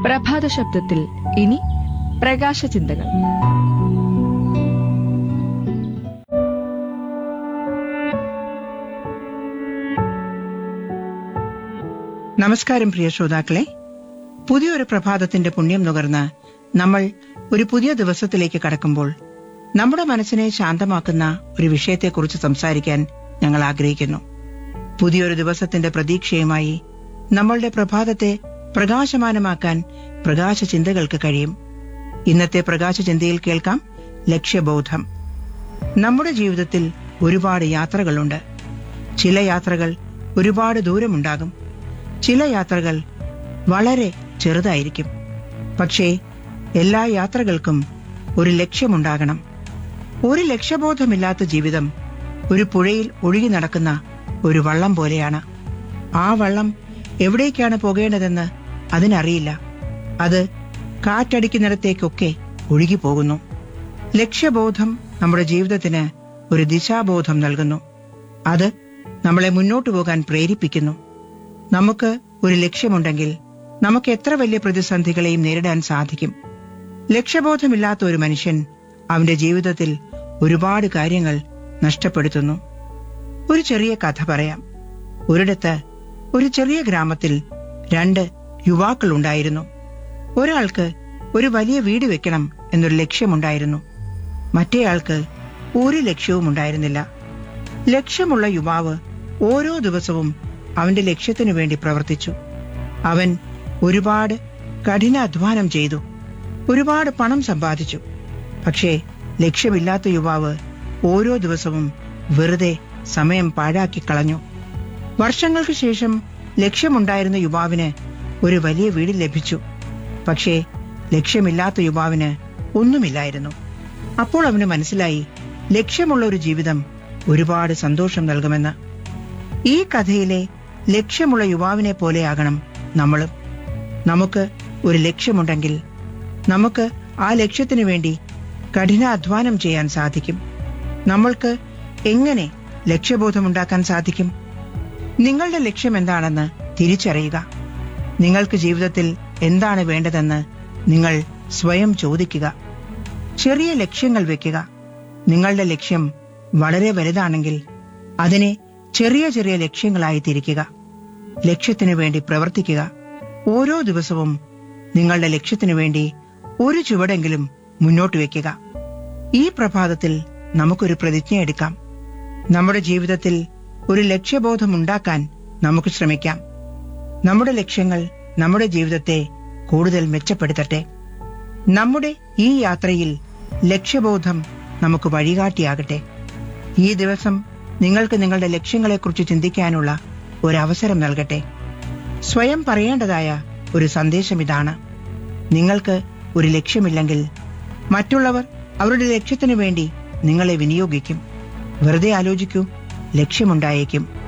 പ്രഭാത ശബ്ദത്തിൽ ഇനി പ്രകാശ ചിന്തകൾ നമസ്കാരം പ്രിയ ശ്രോതാക്കളെ പുതിയൊരു പ്രഭാതത്തിന്റെ പുണ്യം നുകർന്ന് നമ്മൾ ഒരു പുതിയ ദിവസത്തിലേക്ക് കടക്കുമ്പോൾ നമ്മുടെ മനസ്സിനെ ശാന്തമാക്കുന്ന ഒരു വിഷയത്തെക്കുറിച്ച് സംസാരിക്കാൻ ഞങ്ങൾ ആഗ്രഹിക്കുന്നു പുതിയൊരു ദിവസത്തിന്റെ പ്രതീക്ഷയുമായി നമ്മളുടെ പ്രഭാതത്തെ പ്രകാശമാനമാക്കാൻ പ്രകാശ ചിന്തകൾക്ക് കഴിയും ഇന്നത്തെ പ്രകാശ ചിന്തയിൽ കേൾക്കാം ലക്ഷ്യബോധം നമ്മുടെ ജീവിതത്തിൽ ഒരുപാട് യാത്രകളുണ്ട് ചില യാത്രകൾ ഒരുപാട് ദൂരമുണ്ടാകും ചില യാത്രകൾ വളരെ ചെറുതായിരിക്കും പക്ഷേ എല്ലാ യാത്രകൾക്കും ഒരു ലക്ഷ്യമുണ്ടാകണം ഒരു ലക്ഷ്യബോധമില്ലാത്ത ജീവിതം ഒരു പുഴയിൽ ഒഴുകി നടക്കുന്ന ഒരു വള്ളം പോലെയാണ് ആ വള്ളം എവിടേക്കാണ് പോകേണ്ടതെന്ന് അതിനറിയില്ല അത് കാറ്റടിക്കുന്നിടത്തേക്കൊക്കെ ഒഴുകി പോകുന്നു ലക്ഷ്യബോധം നമ്മുടെ ജീവിതത്തിന് ഒരു ദിശാബോധം നൽകുന്നു അത് നമ്മളെ മുന്നോട്ടു പോകാൻ പ്രേരിപ്പിക്കുന്നു നമുക്ക് ഒരു ലക്ഷ്യമുണ്ടെങ്കിൽ നമുക്ക് എത്ര വലിയ പ്രതിസന്ധികളെയും നേരിടാൻ സാധിക്കും ലക്ഷ്യബോധമില്ലാത്ത ഒരു മനുഷ്യൻ അവന്റെ ജീവിതത്തിൽ ഒരുപാട് കാര്യങ്ങൾ നഷ്ടപ്പെടുത്തുന്നു ഒരു ചെറിയ കഥ പറയാം ഒരിടത്ത് ഒരു ചെറിയ ഗ്രാമത്തിൽ രണ്ട് യുവാക്കൾ ഉണ്ടായിരുന്നു ഒരാൾക്ക് ഒരു വലിയ വീട് വെക്കണം എന്നൊരു ലക്ഷ്യമുണ്ടായിരുന്നു മറ്റേയാൾക്ക് ഒരു ലക്ഷ്യവും ഉണ്ടായിരുന്നില്ല ലക്ഷ്യമുള്ള യുവാവ് ഓരോ ദിവസവും അവന്റെ ലക്ഷ്യത്തിനു വേണ്ടി പ്രവർത്തിച്ചു അവൻ ഒരുപാട് കഠിനാധ്വാനം ചെയ്തു ഒരുപാട് പണം സമ്പാദിച്ചു പക്ഷേ ലക്ഷ്യമില്ലാത്ത യുവാവ് ഓരോ ദിവസവും വെറുതെ സമയം പാഴാക്കി കളഞ്ഞു വർഷങ്ങൾക്ക് ശേഷം ലക്ഷ്യമുണ്ടായിരുന്ന യുവാവിന് ഒരു വലിയ വീട് ലഭിച്ചു പക്ഷേ ലക്ഷ്യമില്ലാത്ത യുവാവിന് ഒന്നുമില്ലായിരുന്നു അപ്പോൾ അവന് മനസ്സിലായി ലക്ഷ്യമുള്ള ഒരു ജീവിതം ഒരുപാട് സന്തോഷം നൽകുമെന്ന് ഈ കഥയിലെ ലക്ഷ്യമുള്ള യുവാവിനെ പോലെയാകണം നമ്മളും നമുക്ക് ഒരു ലക്ഷ്യമുണ്ടെങ്കിൽ നമുക്ക് ആ ലക്ഷ്യത്തിനു വേണ്ടി കഠിനാധ്വാനം ചെയ്യാൻ സാധിക്കും നമ്മൾക്ക് എങ്ങനെ ലക്ഷ്യബോധമുണ്ടാക്കാൻ സാധിക്കും നിങ്ങളുടെ ലക്ഷ്യം എന്താണെന്ന് തിരിച്ചറിയുക നിങ്ങൾക്ക് ജീവിതത്തിൽ എന്താണ് വേണ്ടതെന്ന് നിങ്ങൾ സ്വയം ചോദിക്കുക ചെറിയ ലക്ഷ്യങ്ങൾ വെക്കുക നിങ്ങളുടെ ലക്ഷ്യം വളരെ വലുതാണെങ്കിൽ അതിനെ ചെറിയ ചെറിയ ലക്ഷ്യങ്ങളായി തിരിക്കുക ലക്ഷ്യത്തിനു വേണ്ടി പ്രവർത്തിക്കുക ഓരോ ദിവസവും നിങ്ങളുടെ ലക്ഷ്യത്തിനു വേണ്ടി ഒരു ചുവടെങ്കിലും മുന്നോട്ട് വയ്ക്കുക ഈ പ്രഭാതത്തിൽ നമുക്കൊരു പ്രതിജ്ഞ എടുക്കാം നമ്മുടെ ജീവിതത്തിൽ ഒരു ലക്ഷ്യബോധം ഉണ്ടാക്കാൻ നമുക്ക് ശ്രമിക്കാം നമ്മുടെ ലക്ഷ്യങ്ങൾ നമ്മുടെ ജീവിതത്തെ കൂടുതൽ മെച്ചപ്പെടുത്തട്ടെ നമ്മുടെ ഈ യാത്രയിൽ ലക്ഷ്യബോധം നമുക്ക് വഴികാട്ടിയാകട്ടെ ഈ ദിവസം നിങ്ങൾക്ക് നിങ്ങളുടെ ലക്ഷ്യങ്ങളെക്കുറിച്ച് ചിന്തിക്കാനുള്ള ഒരു അവസരം നൽകട്ടെ സ്വയം പറയേണ്ടതായ ഒരു സന്ദേശം ഇതാണ് നിങ്ങൾക്ക് ഒരു ലക്ഷ്യമില്ലെങ്കിൽ മറ്റുള്ളവർ അവരുടെ ലക്ഷ്യത്തിനു വേണ്ടി നിങ്ങളെ വിനിയോഗിക്കും വെറുതെ ആലോചിക്കൂ ലക്ഷ്യമുണ്ടായേക്കും